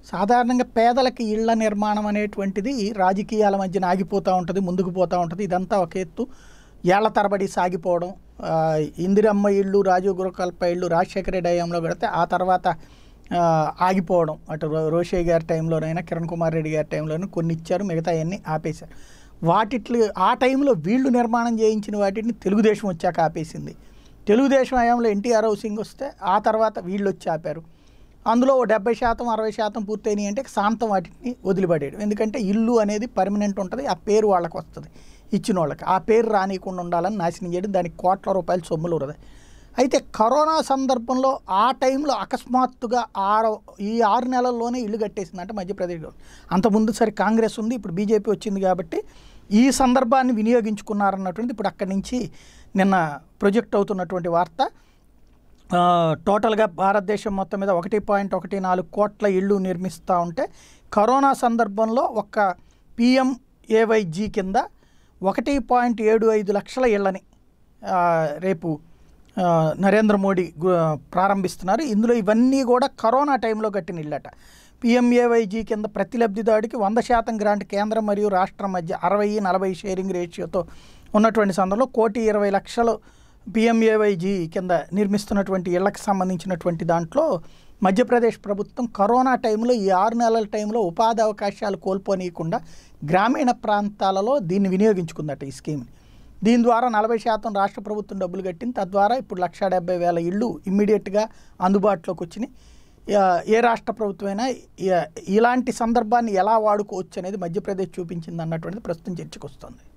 సాధారణంగా పేదలకి ఇళ్ల నిర్మాణం అనేటువంటిది రాజకీయాల మధ్యన ఆగిపోతూ ఉంటుంది ముందుకు పోతూ ఉంటుంది ఇదంతా ఒక ఎత్తు ఏళ్ల తరబడి సాగిపోవడం ఆ, ఇందిరమ్మ ఇళ్ళు రాజీవ్ గృహకల్ప ఇళ్ళు రాజశేఖర రెడ్డి హయాంలో పెడితే ఆ తర్వాత ఆ, ఆగిపోవడం అటు రో- రోషయ్య గారి టైంలోనైనా కిరణ్ కుమార్ రెడ్డి గారి టైంలోనూ కొన్ని ఇచ్చారు మిగతా అన్నీ ఆపేశారు వాటిట్లు ఆ టైంలో వీళ్ళు నిర్మాణం చేయించిన వాటిని తెలుగుదేశం వచ్చాక ఆపేసింది తెలుగుదేశం హయాంలో ఎన్టీఆర్ హౌసింగ్ వస్తే ఆ తర్వాత వీళ్ళు వచ్చి ఆపారు అందులో ఓ డెబ్బై శాతం అరవై శాతం పూర్తయినాయి అంటే శాంతం వాటిని వదిలిపడేయడం ఎందుకంటే ఇల్లు అనేది పర్మనెంట్ ఉంటుంది ఆ పేరు వాళ్ళకి వస్తుంది ఇచ్చిన వాళ్ళకి ఆ పేరు రానియకుండా ఉండాలని నాశనం చేయడం దానికి కోట్ల రూపాయలు సొమ్ములు వృధా అయితే కరోనా సందర్భంలో ఆ టైంలో అకస్మాత్తుగా ఆరు ఈ ఆరు నెలల్లోనే ఇల్లు కట్టేసింది అంటే మధ్యప్రదేశ్లో అంతకుముందు సరే కాంగ్రెస్ ఉంది ఇప్పుడు బీజేపీ వచ్చింది కాబట్టి ఈ సందర్భాన్ని వినియోగించుకున్నారన్నటువంటిది ఇప్పుడు అక్కడి నుంచి నిన్న ప్రొజెక్ట్ అవుతున్నటువంటి వార్త ఆ, టోటల్గా భారతదేశం మొత్తం మీద ఒకటి పాయింట్ ఒకటి నాలుగు కోట్ల ఇళ్ళు నిర్మిస్తూ ఉంటే కరోనా సందర్భంలో ఒక పిఎంఏవైజీ కింద ఒకటి పాయింట్ ఏడు ఐదు లక్షల ఇళ్ళని ఆ, రేపు ఆ, నరేంద్ర మోడీ గు- ప్రారంభిస్తున్నారు ఇందులో ఇవన్నీ కూడా కరోనా టైంలో కట్టిన ఇళ్ళట పిఎంఏవైజీ కింద ప్రతి లబ్ధిదారుడికి వంద శాతం గ్రాంట్ కేంద్రం మరియు రాష్ట్రం మధ్య అరవై నలభై షేరింగ్ రేషియోతో ఉన్నటువంటి సందర్భంలో కోటి ఇరవై లక్షలు పిఎంఏవైజీ కింద నిర్మిస్తున్నటువంటి ఇళ్లకు సంబంధించినటువంటి దాంట్లో మధ్యప్రదేశ్ ప్రభుత్వం కరోనా టైంలో ఈ ఆరు నెలల టైంలో ఉపాధి అవకాశాలు కోల్పోనీయకుండా గ్రామీణ ప్రాంతాలలో దీన్ని వినియోగించుకుందట ఈ స్కీమ్ని దీని ద్వారా నలభై శాతం రాష్ట్ర ప్రభుత్వం డబ్బులు కట్టింది తద్వారా ఇప్పుడు లక్ష డెబ్బై వేల ఇళ్ళు ఇమ్మీడియట్గా అందుబాటులోకి వచ్చినాయి యా- ఏ రాష్ట్ర ప్రభుత్వమైనా ఇ- ఇలాంటి సందర్భాన్ని ఎలా వాడుకోవచ్చు అనేది మధ్యప్రదేశ్ చూపించింది అన్నటువంటిది ప్రస్తుతం చర్చకు వస్తుంది